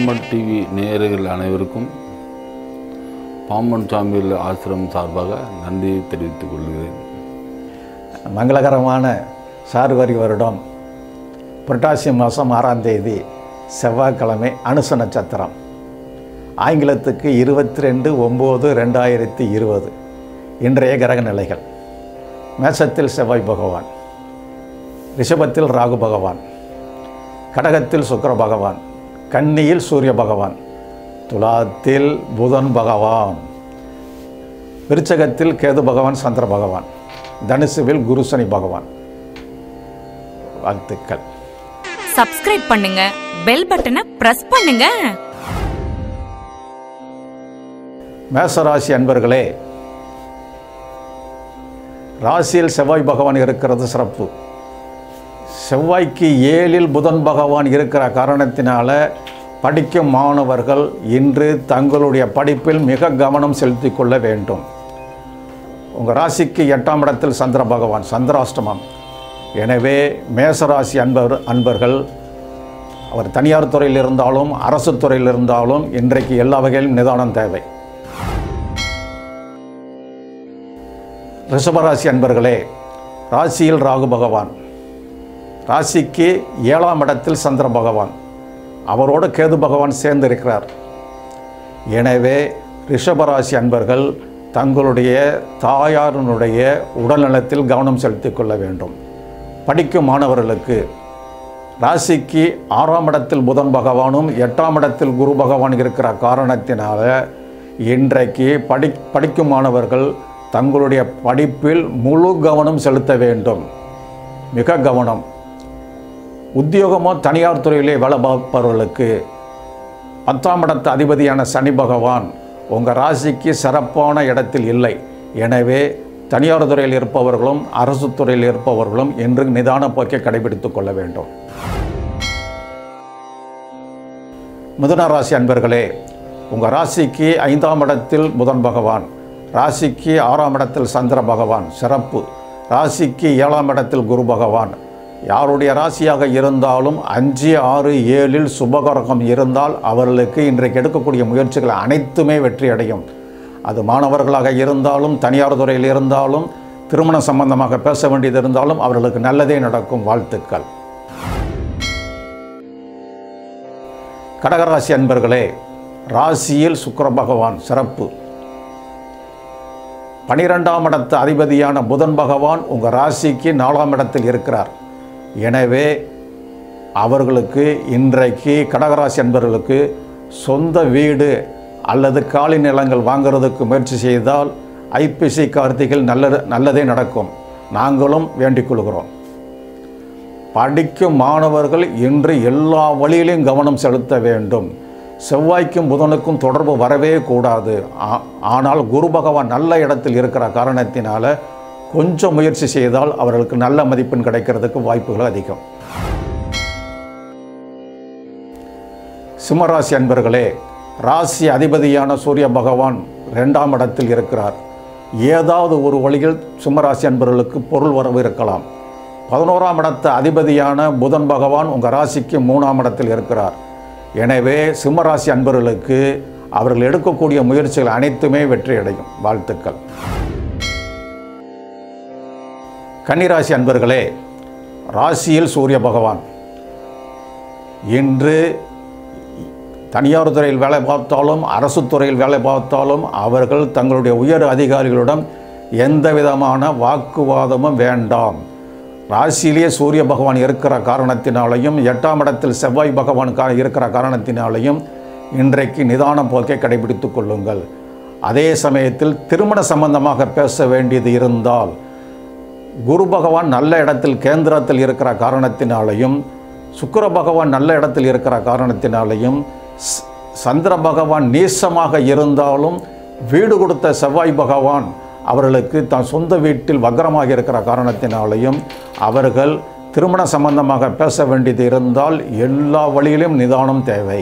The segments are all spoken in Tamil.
பாம்பன் டிவி நேயர்கள் அனைவருக்கும் பாம்பன் சாமியில் ஆசிரமம் சார்பாக நன்றியை தெரிவித்துக் கொள்கிறேன் மங்களகரமான சார்வரி வருடம் புரட்டாசி மாதம் ஆறாம் தேதி செவ்வாய்க்கிழமை அனுச நட்சத்திரம் ஆங்கிலத்துக்கு இருபத்தி ரெண்டு ஒம்பது ரெண்டாயிரத்தி இருபது இன்றைய கிரக நிலைகள் மேசத்தில் செவ்வாய் பகவான் ரிஷபத்தில் ராகு பகவான் கடகத்தில் சுக்கிர பகவான் கன்னியில் சூரிய பகவான் துலாத்தில் புதன் பகவான் விருச்சகத்தில் கேது பகவான் சந்திர பகவான் தனுசுவில் குரு சனி பகவான் வாழ்த்துக்கள் சப்ஸ்கிரைப் பண்ணுங்க பெல் பட்டனை பிரஸ் பண்ணுங்க மேசராசி அன்பர்களே ராசியில் செவ்வாய் பகவான் இருக்கிறது சிறப்பு செவ்வாய்க்கு ஏழில் புதன் பகவான் இருக்கிற காரணத்தினால படிக்கும் மாணவர்கள் இன்று தங்களுடைய படிப்பில் மிக கவனம் செலுத்திக் கொள்ள வேண்டும் உங்கள் ராசிக்கு எட்டாம் இடத்தில் சந்திர பகவான் சந்திராஷ்டமம் எனவே மேசராசி அன்பர் அன்பர்கள் அவர் தனியார் துறையில் இருந்தாலும் அரசு துறையில் இருந்தாலும் இன்றைக்கு எல்லா வகையிலும் நிதானம் தேவை ரிஷபராசி அன்பர்களே ராசியில் ராகு பகவான் ராசிக்கு ஏழாம் இடத்தில் சந்திர பகவான் அவரோடு கேது பகவான் சேர்ந்து இருக்கிறார் எனவே ரிஷபராசி அன்பர்கள் தங்களுடைய தாயாரினுடைய உடல்நலத்தில் கவனம் செலுத்திக் கொள்ள வேண்டும் படிக்கும் மாணவர்களுக்கு ராசிக்கு ஆறாம் இடத்தில் புதன் பகவானும் எட்டாம் இடத்தில் குரு பகவான் இருக்கிற காரணத்தினால இன்றைக்கு படி படிக்கும் மாணவர்கள் தங்களுடைய படிப்பில் முழு கவனம் செலுத்த வேண்டும் மிக கவனம் உத்தியோகமோ தனியார் துறையிலே வேலை பார்ப்பவர்களுக்கு பத்தாம் இடத்து அதிபதியான சனி பகவான் உங்கள் ராசிக்கு சிறப்பான இடத்தில் இல்லை எனவே தனியார் துறையில் இருப்பவர்களும் அரசு துறையில் இருப்பவர்களும் என்று நிதான போக்கை கடைபிடித்துக் கொள்ள வேண்டும் மிதுன ராசி அன்பர்களே உங்கள் ராசிக்கு ஐந்தாம் இடத்தில் புதன் பகவான் ராசிக்கு ஆறாம் இடத்தில் சந்திர பகவான் சிறப்பு ராசிக்கு ஏழாம் இடத்தில் குரு பகவான் யாருடைய ராசியாக இருந்தாலும் அஞ்சு ஆறு ஏழில் சுபகரகம் இருந்தால் அவர்களுக்கு இன்றைக்கு எடுக்கக்கூடிய முயற்சிகள் அனைத்துமே வெற்றி அடையும் அது மாணவர்களாக இருந்தாலும் தனியார் துறையில் இருந்தாலும் திருமண சம்பந்தமாக பேச வேண்டியது இருந்தாலும் அவர்களுக்கு நல்லதே நடக்கும் வாழ்த்துக்கள் கடகராசி அன்பர்களே ராசியில் சுக்கிர பகவான் சிறப்பு பனிரெண்டாம் இடத்து அதிபதியான புதன் பகவான் உங்கள் ராசிக்கு நாலாம் இடத்தில் இருக்கிறார் எனவே அவர்களுக்கு இன்றைக்கு கடகராசி அன்பர்களுக்கு சொந்த வீடு அல்லது காலி நிலங்கள் வாங்குறதுக்கு முயற்சி செய்தால் ஐப்பசி கார்த்திகள் நல்லது நல்லதே நடக்கும் நாங்களும் வேண்டிக் கொள்கிறோம் படிக்கும் மாணவர்கள் இன்று எல்லா வழியிலும் கவனம் செலுத்த வேண்டும் செவ்வாய்க்கும் புதனுக்கும் தொடர்பு வரவே கூடாது ஆ- ஆனால் குரு பகவான் நல்ல இடத்தில் இருக்கிற காரணத்தினால கொஞ்சம் முயற்சி செய்தால் அவர்களுக்கு நல்ல மதிப்பெண் கிடைக்கிறதுக்கு வாய்ப்புகள் அதிகம் சிம்மராசி அன்பர்களே ராசி அதிபதியான சூரிய பகவான் ரெண்டாம் இடத்தில் இருக்கிறார் ஏதாவது ஒரு வழியில் சிம்மராசி அன்பர்களுக்கு பொருள் வரவு இருக்கலாம் பதினோராம் இடத்து அதிபதியான புதன் பகவான் உங்கள் ராசிக்கு மூணாம் இடத்தில் இருக்கிறார் எனவே சிம்மராசி அன்பர்களுக்கு அவர்கள் எடுக்கக்கூடிய முயற்சிகள் அனைத்துமே வெற்றி அடையும் வாழ்த்துக்கள் கன்னிராசி அன்பர்களே ராசியில் சூரிய பகவான் இன்று தனியார் துறையில் வேலை பார்த்தாலும் அரசு துறையில் வேலை பார்த்தாலும் அவர்கள் தங்களுடைய உயர் அதிகாரிகளிடம் எந்த விதமான வாக்குவாதமும் வேண்டாம் ராசியிலேயே சூரிய பகவான் இருக்கிற காரணத்தினாலையும் எட்டாம் இடத்தில் செவ்வாய் பகவான் கா இருக்கிற காரணத்தினாலையும் இன்றைக்கு நிதான போக்கை கடைபிடித்துக் கொள்ளுங்கள் அதே சமயத்தில் திருமண சம்பந்தமாக பேச வேண்டியது இருந்தால் குரு பகவான் நல்ல இடத்தில் கேந்திரத்தில் இருக்கிற காரணத்தினாலையும் சுக்கிர பகவான் நல்ல இடத்தில் இருக்கிற காரணத்தினாலையும் ஸ்- சந்திர பகவான் நீசமாக இருந்தாலும் வீடு கொடுத்த செவ்வாய் பகவான் அவர்களுக்கு தன் சொந்த வீட்டில் வக்ரமாக இருக்கிற காரணத்தினாலையும் அவர்கள் திருமண சம்பந்தமாக பேச வேண்டியது இருந்தால் எல்லா வழியிலும் நிதானம் தேவை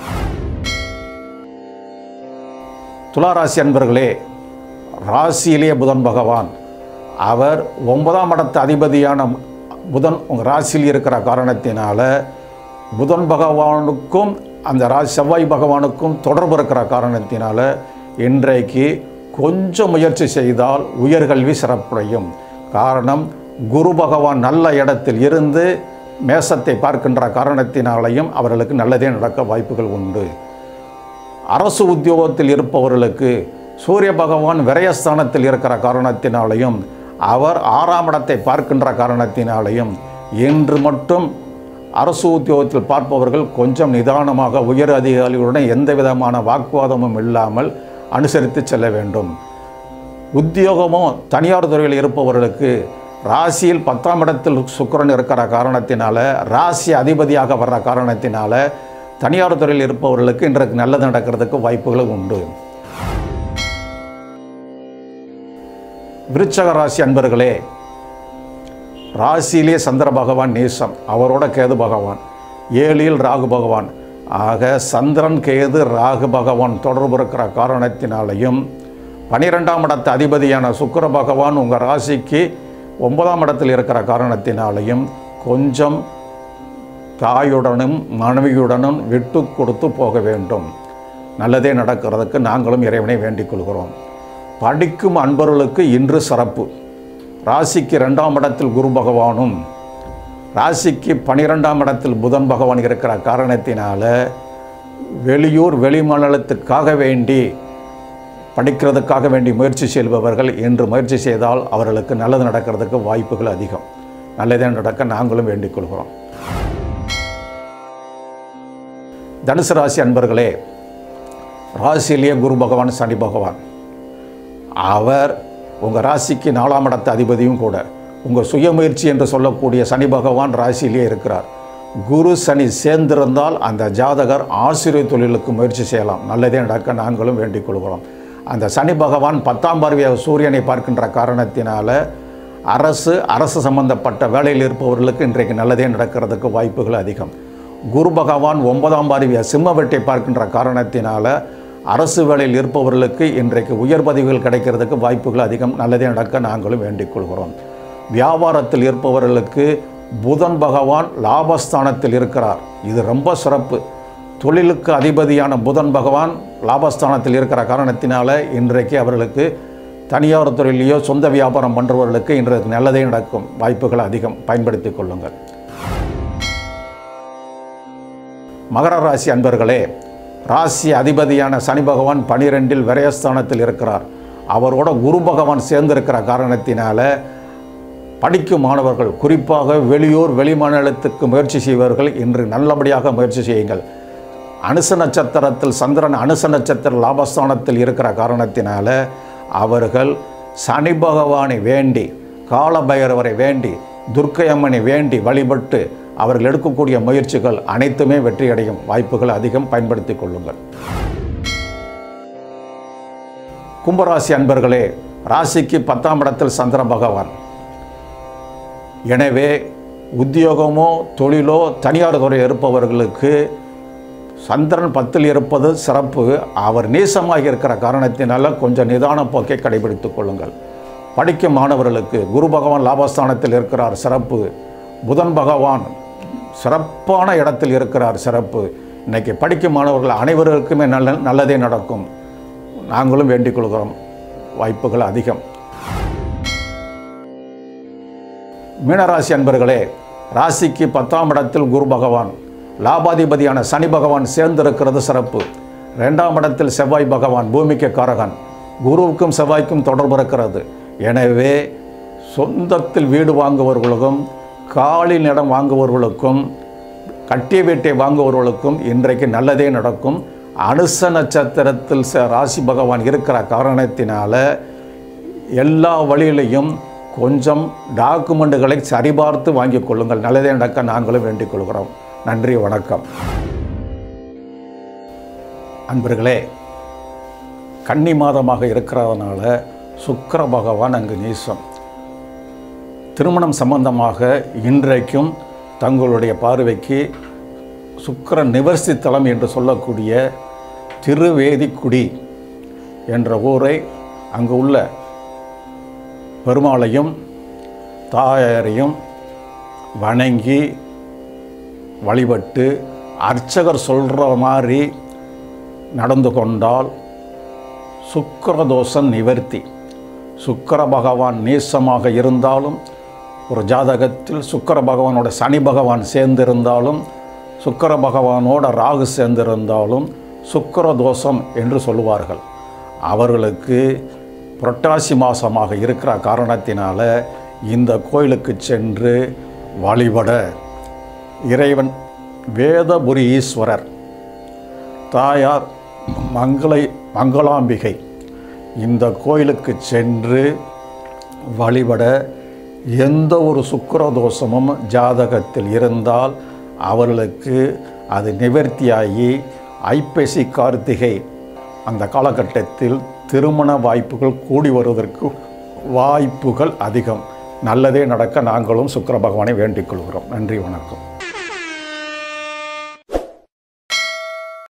துளாராசி அன்பர்களே ராசியிலே புதன் பகவான் அவர் ஒன்பதாம் இடத்து அதிபதியான புதன் உங்கள் ராசியில் இருக்கிற காரணத்தினால புதன் பகவானுக்கும் அந்த ரா செவ்வாய் பகவானுக்கும் தொடர்பு இருக்கிற காரணத்தினால இன்றைக்கு கொஞ்சம் முயற்சி செய்தால் உயர்கல்வி சிறப்புடையும் காரணம் குரு பகவான் நல்ல இடத்தில் இருந்து மேசத்தை பார்க்கின்ற காரணத்தினாலையும் அவர்களுக்கு நல்லதே நடக்க வாய்ப்புகள் உண்டு அரசு உத்தியோகத்தில் இருப்பவர்களுக்கு சூரிய பகவான் விரயஸ்தானத்தில் இருக்கிற காரணத்தினாலையும் அவர் ஆறாம் இடத்தை பார்க்கின்ற காரணத்தினாலையும் இன்று மட்டும் அரசு உத்தியோகத்தில் பார்ப்பவர்கள் கொஞ்சம் நிதானமாக உயர் அதிகாரிகளுடன் எந்த விதமான வாக்குவாதமும் இல்லாமல் அனுசரித்து செல்ல வேண்டும் உத்தியோகமோ தனியார் துறையில் இருப்பவர்களுக்கு ராசியில் பத்தாம் இடத்தில் சுக்கிரன் இருக்கிற காரணத்தினால ராசி அதிபதியாக வர்ற காரணத்தினால தனியார் துறையில் இருப்பவர்களுக்கு இன்றைக்கு நல்லது நடக்கிறதுக்கு வாய்ப்புகள் உண்டு விருச்சக ராசி அன்பர்களே ராசியிலே சந்திர பகவான் நேசம் அவரோட கேது பகவான் ஏழில் ராகு பகவான் ஆக சந்திரன் கேது ராகு பகவான் தொடர்பு இருக்கிற காரணத்தினாலையும் பனிரெண்டாம் இடத்து அதிபதியான சுக்கிர பகவான் உங்கள் ராசிக்கு ஒன்பதாம் இடத்தில் இருக்கிற காரணத்தினாலையும் கொஞ்சம் தாயுடனும் மனைவியுடனும் விட்டு கொடுத்து போக வேண்டும் நல்லதே நடக்கிறதுக்கு நாங்களும் இறைவனை வேண்டிக் கொள்கிறோம் படிக்கும் அன்பர்களுக்கு இன்று சிறப்பு ராசிக்கு ரெண்டாம் இடத்தில் குரு பகவானும் ராசிக்கு பனிரெண்டாம் இடத்தில் புதன் பகவான் இருக்கிற காரணத்தினால வெளியூர் வெளிமாநிலத்துக்காக வேண்டி படிக்கிறதுக்காக வேண்டி முயற்சி செய்பவர்கள் இன்று முயற்சி செய்தால் அவர்களுக்கு நல்லது நடக்கிறதுக்கு வாய்ப்புகள் அதிகம் நல்லதே நடக்க நாங்களும் வேண்டிக் கொள்கிறோம் தனுசு ராசி அன்பர்களே ராசியிலேயே குரு பகவான் சனி பகவான் அவர் உங்கள் ராசிக்கு நாலாம் இடத்து அதிபதியும் கூட உங்கள் சுயமுயற்சி என்று சொல்லக்கூடிய சனி பகவான் ராசியிலே இருக்கிறார் குரு சனி சேர்ந்திருந்தால் அந்த ஜாதகர் ஆசிரியர் தொழிலுக்கு முயற்சி செய்யலாம் நல்லதே நடக்க நாங்களும் வேண்டிக் கொள்கிறோம் அந்த சனி பகவான் பத்தாம் பார்வையாக சூரியனை பார்க்கின்ற காரணத்தினால அரசு அரசு சம்பந்தப்பட்ட வேலையில் இருப்பவர்களுக்கு இன்றைக்கு நல்லதே நடக்கிறதுக்கு வாய்ப்புகள் அதிகம் குரு பகவான் ஒன்பதாம் பார்வையாக சிம்ம வெட்டை பார்க்கின்ற காரணத்தினால அரசு வேலையில் இருப்பவர்களுக்கு இன்றைக்கு உயர் பதவிகள் கிடைக்கிறதுக்கு வாய்ப்புகள் அதிகம் நல்லதே நடக்க நாங்களும் வேண்டிக் கொள்கிறோம் வியாபாரத்தில் இருப்பவர்களுக்கு புதன் பகவான் லாபஸ்தானத்தில் இருக்கிறார் இது ரொம்ப சிறப்பு தொழிலுக்கு அதிபதியான புதன் பகவான் லாபஸ்தானத்தில் இருக்கிற காரணத்தினால இன்றைக்கு அவர்களுக்கு தனியார் துறையிலேயோ சொந்த வியாபாரம் பண்ணுறவர்களுக்கு இன்றைக்கு நல்லதே நடக்கும் வாய்ப்புகள் அதிகம் பயன்படுத்திக் கொள்ளுங்கள் மகர ராசி அன்பர்களே ராசி அதிபதியான சனி பகவான் பனிரெண்டில் விரயஸ்தானத்தில் இருக்கிறார் அவரோட குரு பகவான் சேர்ந்திருக்கிற காரணத்தினால படிக்கும் மாணவர்கள் குறிப்பாக வெளியூர் வெளிமாநிலத்துக்கு முயற்சி செய்வர்கள் இன்று நல்லபடியாக முயற்சி செய்யுங்கள் அனுச நட்சத்திரத்தில் சந்திரன் அனுச நட்சத்திர லாபஸ்தானத்தில் இருக்கிற காரணத்தினால அவர்கள் சனி பகவானை வேண்டி காலபைரவரை வேண்டி துர்க்கை அம்மனை வேண்டி வழிபட்டு அவர்கள் எடுக்கக்கூடிய முயற்சிகள் அனைத்துமே வெற்றியடையும் வாய்ப்புகள் அதிகம் பயன்படுத்திக் கொள்ளுங்கள் கும்பராசி அன்பர்களே ராசிக்கு பத்தாம் இடத்தில் சந்திர பகவான் எனவே உத்தியோகமோ தொழிலோ தனியார் துறை இருப்பவர்களுக்கு சந்திரன் பத்தில் இருப்பது சிறப்பு அவர் நீசமாக இருக்கிற காரணத்தினால கொஞ்சம் நிதான போக்கை கடைபிடித்துக் கொள்ளுங்கள் படிக்கும் மாணவர்களுக்கு குரு பகவான் லாபஸ்தானத்தில் இருக்கிறார் சிறப்பு புதன் பகவான் சிறப்பான இடத்தில் இருக்கிறார் சிறப்பு இன்னைக்கு படிக்கும் மாணவர்கள் அனைவருக்குமே நல்ல நல்லதே நடக்கும் நாங்களும் வேண்டிக் கொள்கிறோம் வாய்ப்புகள் அதிகம் மீனராசி அன்பர்களே ராசிக்கு பத்தாம் இடத்தில் குரு பகவான் லாபாதிபதியான சனி பகவான் சேர்ந்திருக்கிறது சிறப்பு ரெண்டாம் இடத்தில் செவ்வாய் பகவான் பூமிக்கு காரகன் குருவுக்கும் செவ்வாய்க்கும் தொடர்பு இருக்கிறது எனவே சொந்தத்தில் வீடு வாங்குபவர்களுக்கும் காலில் இடம் வாங்குபவர்களுக்கும் கட்டிய வீட்டை வாங்குபவர்களுக்கும் இன்றைக்கு நல்லதே நடக்கும் அனுச நட்சத்திரத்தில் ச- ராசி பகவான் இருக்கிற காரணத்தினால எல்லா வழியிலையும் கொஞ்சம் டாக்குமெண்ட்டுகளை சரிபார்த்து வாங்கிக் கொள்ளுங்கள் நல்லதே நடக்க நாங்களும் வேண்டிக் கொள்கிறோம் நன்றி வணக்கம் அன்பர்களே கன்னி மாதமாக இருக்கிறதுனால சுக்கிர பகவான் அங்கு நீசம் திருமணம் சம்பந்தமாக இன்றைக்கும் தங்களுடைய பார்வைக்கு சுக்கிர நிவர்த்தி தலம் என்று சொல்லக்கூடிய திருவேதிக்குடி என்ற ஊரை அங்கு உள்ள பெருமாளையும் தாயாரையும் வணங்கி வழிபட்டு அர்ச்சகர் சொல்கிற மாதிரி நடந்து கொண்டால் சுக்கிரதோஷம் நிவர்த்தி சுக்கிர பகவான் நீசமாக இருந்தாலும் ஒரு ஜாதகத்தில் சுக்கிர பகவானோட சனி பகவான் சேர்ந்திருந்தாலும் சுக்கிர பகவானோட ராகு சேர்ந்திருந்தாலும் சுக்கிர தோஷம் என்று சொல்லுவார்கள் அவர்களுக்கு புரட்டாசி மாதமாக இருக்கிற காரணத்தினால இந்த கோயிலுக்கு சென்று வழிபட இறைவன் வேதபுரி ஈஸ்வரர் தாயார் மங்களை மங்களாம்பிகை இந்த கோயிலுக்கு சென்று வழிபட எந்த ஒரு சுக்கிர தோஷமும் ஜாதகத்தில் இருந்தால் அவர்களுக்கு அது நிவர்த்தியாகி ஐப்பசி கார்த்திகை அந்த காலகட்டத்தில் திருமண வாய்ப்புகள் கூடி வருவதற்கு வாய்ப்புகள் அதிகம் நல்லதே நடக்க நாங்களும் சுக்கிர பகவானை வேண்டிக் கொள்கிறோம் நன்றி வணக்கம்